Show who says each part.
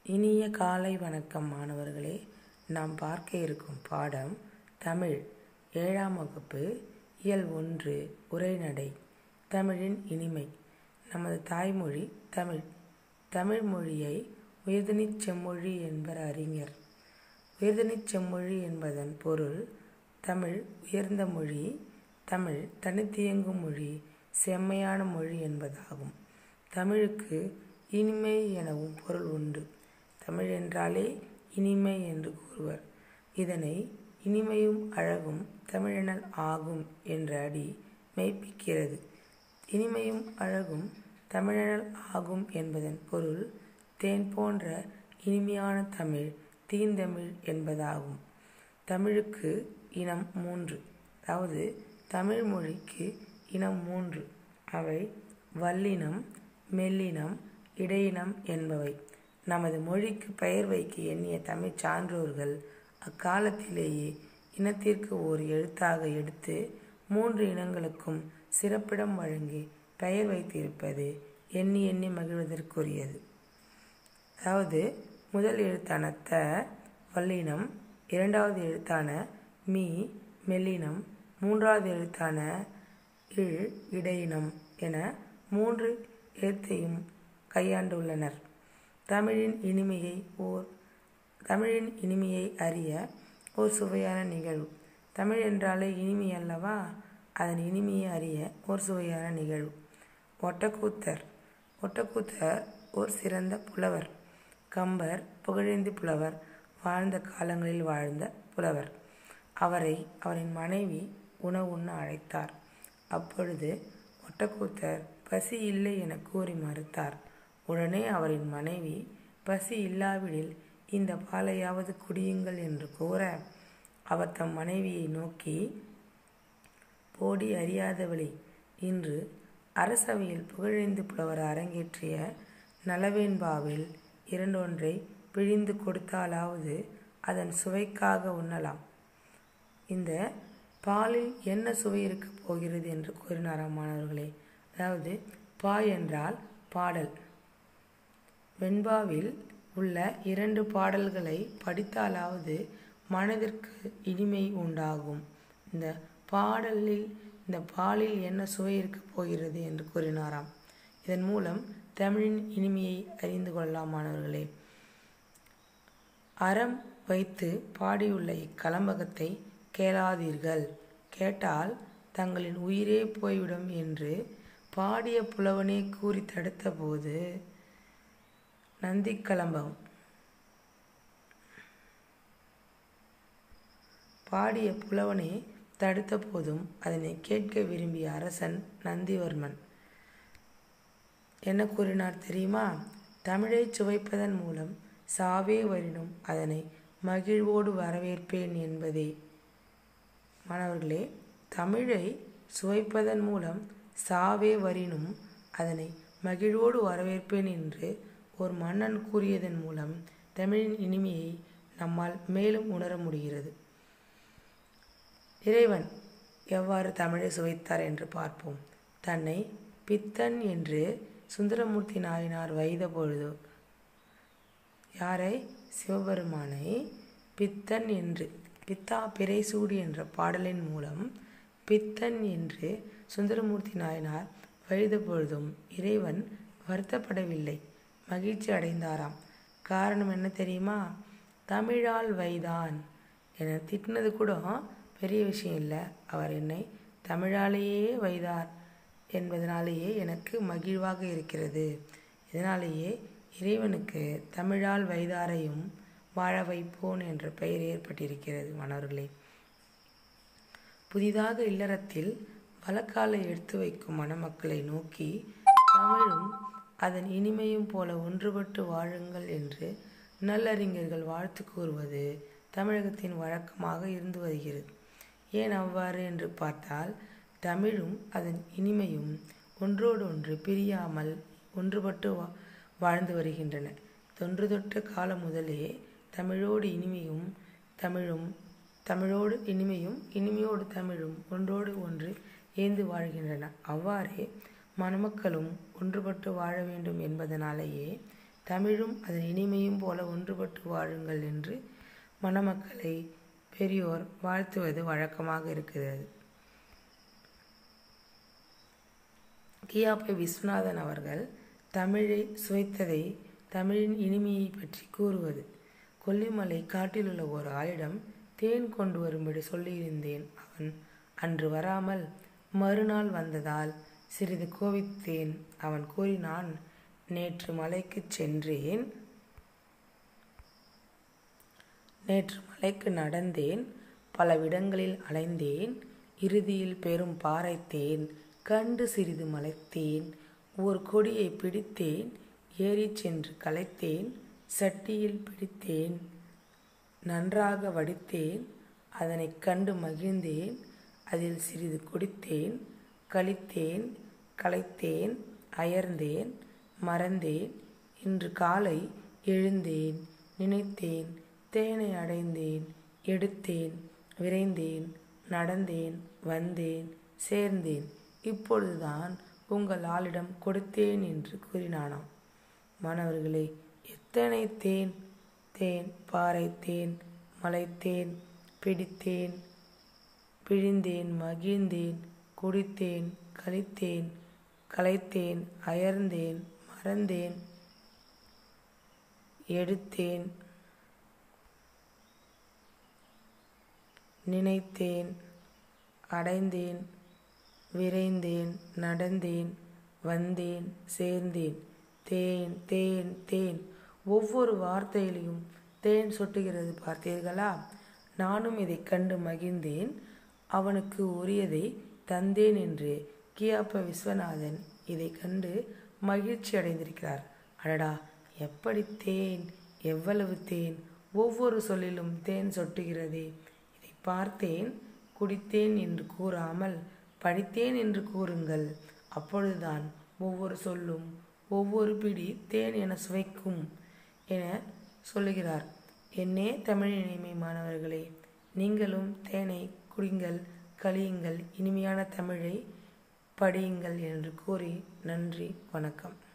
Speaker 1: இனிய காலை வணக்கம் மாணவர்களே நாம் பார்க்க இருக்கும் பாடம் தமிழ் ஏழாம் வகுப்பு இயல் ஒன்று உரைநடை தமிழின் இனிமை நமது தாய்மொழி தமிழ் தமிழ் மொழியை உயர்தனிச் செம்மொழி என்பர் அறிஞர் உயர்தனிச் செம்மொழி என்பதன் பொருள் தமிழ் உயர்ந்த மொழி தமிழ் தனித்தியங்கும் மொழி செம்மையான மொழி என்பதாகும் தமிழுக்கு இனிமை எனவும் பொருள் உண்டு தமிழ் என்றாலே இனிமை என்று கூறுவர் இதனை இனிமையும் அழகும் தமிழெனல் ஆகும் என்ற அடி மெய்ப்பிக்கிறது இனிமையும் அழகும் தமிழெனல் ஆகும் என்பதன் பொருள் தேன் போன்ற இனிமையான தமிழ் தீந்தமிழ் என்பதாகும் தமிழுக்கு இனம் மூன்று அதாவது தமிழ் மொழிக்கு இனம் மூன்று அவை வல்லினம் மெல்லினம் இடையினம் என்பவை நமது மொழிக்கு பெயர் வைக்க எண்ணிய தமிழ்ச் சான்றோர்கள் அக்காலத்திலேயே இனத்திற்கு ஓர் எழுத்தாக எடுத்து மூன்று இனங்களுக்கும் சிறப்பிடம் வழங்கி பெயர் வைத்திருப்பது எண்ணி எண்ணி மகிழ்வதற்குரியது அதாவது முதல் எழுத்தான த வல்லினம் இரண்டாவது எழுத்தான மீ மெல்லினம் மூன்றாவது எழுத்தான இழ் இடையினம் என மூன்று எழுத்தையும் கையாண்டுள்ளனர் தமிழின் இனிமையை ஓர் தமிழின் இனிமையை அறிய ஓர் சுவையான நிகழ்வு தமிழ் என்றாலே இனிமை அல்லவா அதன் இனிமையை அறிய ஓர் சுவையான நிகழ்வு ஒட்டக்கூத்தர் ஒட்டக்கூத்தர் ஓர் சிறந்த புலவர் கம்பர் புகழேந்தி புலவர் வாழ்ந்த காலங்களில் வாழ்ந்த புலவர் அவரை அவரின் மனைவி உணவு உண்ண அழைத்தார் அப்பொழுது ஒட்டக்கூத்தர் பசி இல்லை என கூறி மறுத்தார் உடனே அவரின் மனைவி பசி இல்லாவிடில் இந்த பாலையாவது குடியுங்கள் என்று கூற அவர் தம் மனைவியை நோக்கி போடி அறியாதவளே இன்று அரசவையில் புகழேந்து புலவர் அரங்கேற்றிய நலவேண்பாவில் இரண்டொன்றை பிழிந்து கொடுத்தாலாவது அதன் சுவைக்காக உண்ணலாம் இந்த பாலில் என்ன சுவை இருக்கப் போகிறது என்று கூறினாராம் மாணவர்களே அதாவது பா என்றால் பாடல் வெண்பாவில் உள்ள இரண்டு பாடல்களை படித்தாலாவது மனதிற்கு இனிமை உண்டாகும் இந்த பாடலில் இந்த பாலில் என்ன சுவை இருக்கப் போகிறது என்று கூறினாராம் இதன் மூலம் தமிழின் இனிமையை அறிந்து கொள்ளலாம் மாணவர்களே அறம் வைத்து பாடியுள்ள இக்கலம்பகத்தை கேளாதீர்கள் கேட்டால் தங்களின் உயிரே போய்விடும் என்று பாடிய புலவனே கூறி தடுத்தபோது நந்திக்கலம்பகம் பாடிய புலவனே தடுத்த போதும் அதனை கேட்க விரும்பிய அரசன் நந்திவர்மன் என்ன கூறினார் தெரியுமா தமிழை சுவைப்பதன் மூலம் சாவே வரினும் அதனை மகிழ்வோடு வரவேற்பேன் என்பதே மாணவர்களே தமிழை சுவைப்பதன் மூலம் சாவே வரினும் அதனை மகிழ்வோடு வரவேற்பேன் என்று ஒரு மன்னன் கூறியதன் மூலம் தமிழின் இனிமையை நம்மால் மேலும் உணர முடிகிறது இறைவன் எவ்வாறு தமிழை சுவைத்தார் என்று பார்ப்போம் தன்னை பித்தன் என்று சுந்தரமூர்த்தி நாயனார் வைத்த பொழுது யாரை சிவபெருமானை பித்தன் என்று பித்தா பிறைசூடி என்ற பாடலின் மூலம் பித்தன் என்று சுந்தரமூர்த்தி நாயனார் வயது பொழுதும் இறைவன் வருத்தப்படவில்லை மகிழ்ச்சி அடைந்தாராம் காரணம் என்ன தெரியுமா தமிழால் வைதான் என திட்டினது கூட பெரிய விஷயம் இல்லை அவர் என்னை தமிழாலேயே வைதார் என்பதனாலேயே எனக்கு மகிழ்வாக இருக்கிறது இதனாலேயே இறைவனுக்கு தமிழால் வைதாரையும் வாழ வைப்போன் என்ற பெயர் ஏற்பட்டிருக்கிறது மாணவர்களே புதிதாக இல்லறத்தில் வழக்காலை எடுத்து வைக்கும் மணமக்களை நோக்கி தமிழும் அதன் இனிமையும் போல ஒன்றுபட்டு வாழுங்கள் என்று நல்லறிஞர்கள் வாழ்த்து கூறுவது தமிழகத்தின் வழக்கமாக இருந்து வருகிறது ஏன் அவ்வாறு என்று பார்த்தால் தமிழும் அதன் இனிமையும் ஒன்றோடு ஒன்று பிரியாமல் ஒன்றுபட்டு வா வாழ்ந்து வருகின்றன தொன்று தொட்ட காலம் முதலே தமிழோடு இனிமையும் தமிழும் தமிழோடு இனிமையும் இனிமையோடு தமிழும் ஒன்றோடு ஒன்று ஏந்து வாழ்கின்றன அவ்வாறே மணமக்களும் ஒன்றுபட்டு வாழ வேண்டும் என்பதனாலேயே தமிழும் அதன் இனிமையும் போல ஒன்றுபட்டு வாழுங்கள் என்று மணமக்களை பெரியோர் வாழ்த்துவது வழக்கமாக இருக்கிறது கியாப்பை விஸ்வநாதன் அவர்கள் தமிழை சுவைத்ததை தமிழின் இனிமையை பற்றி கூறுவது கொல்லிமலை காட்டிலுள்ள ஒரு ஆளிடம் தேன் கொண்டு வரும்படி சொல்லியிருந்தேன் அவன் அன்று வராமல் மறுநாள் வந்ததால் சிறிது கோவித்தேன் அவன் கூறினான் நேற்று மலைக்குச் சென்றேன் நேற்று மலைக்கு நடந்தேன் பல விடங்களில் அலைந்தேன் இறுதியில் பெரும் பாறைத்தேன் கண்டு சிறிது மலைத்தேன் ஒரு கொடியை பிடித்தேன் ஏறிச் சென்று கலைத்தேன் சட்டியில் பிடித்தேன் நன்றாக வடித்தேன் அதனைக் கண்டு மகிழ்ந்தேன் அதில் சிறிது குடித்தேன் கழித்தேன் கலைத்தேன் அயர்ந்தேன் மறந்தேன் இன்று காலை எழுந்தேன் நினைத்தேன் தேனை அடைந்தேன் எடுத்தேன் விரைந்தேன் நடந்தேன் வந்தேன் சேர்ந்தேன் இப்பொழுதுதான் உங்கள் ஆளிடம் கொடுத்தேன் என்று கூறினானாம் மாணவர்களே எத்தனை தேன் தேன் பாறை தேன் மலைத்தேன் பிடித்தேன் பிழிந்தேன் மகிழ்ந்தேன் குடித்தேன் கழித்தேன் கலைத்தேன் அயர்ந்தேன் மறந்தேன் எடுத்தேன் நினைத்தேன் அடைந்தேன் விரைந்தேன் நடந்தேன் வந்தேன் சேர்ந்தேன் தேன் தேன் தேன் ஒவ்வொரு வார்த்தையிலையும் தேன் சொட்டுகிறது பார்த்தீர்களா நானும் இதைக் கண்டு மகிழ்ந்தேன் அவனுக்கு உரியதை தந்தேன் என்று கியாப்ப விஸ்வநாதன் இதை கண்டு மகிழ்ச்சி அடைந்திருக்கிறார் அடடா எப்படி தேன் எவ்வளவு தேன் ஒவ்வொரு சொல்லிலும் தேன் சொட்டுகிறதே இதை பார்த்தேன் குடித்தேன் என்று கூறாமல் படித்தேன் என்று கூறுங்கள் அப்பொழுதுதான் ஒவ்வொரு சொல்லும் ஒவ்வொரு பிடி தேன் என சுவைக்கும் என சொல்லுகிறார் என்னே தமிழ் இனிமை மாணவர்களே நீங்களும் தேனை குடிங்கள் கழியுங்கள் இனிமையான தமிழை படியுங்கள் என்று கூறி நன்றி வணக்கம்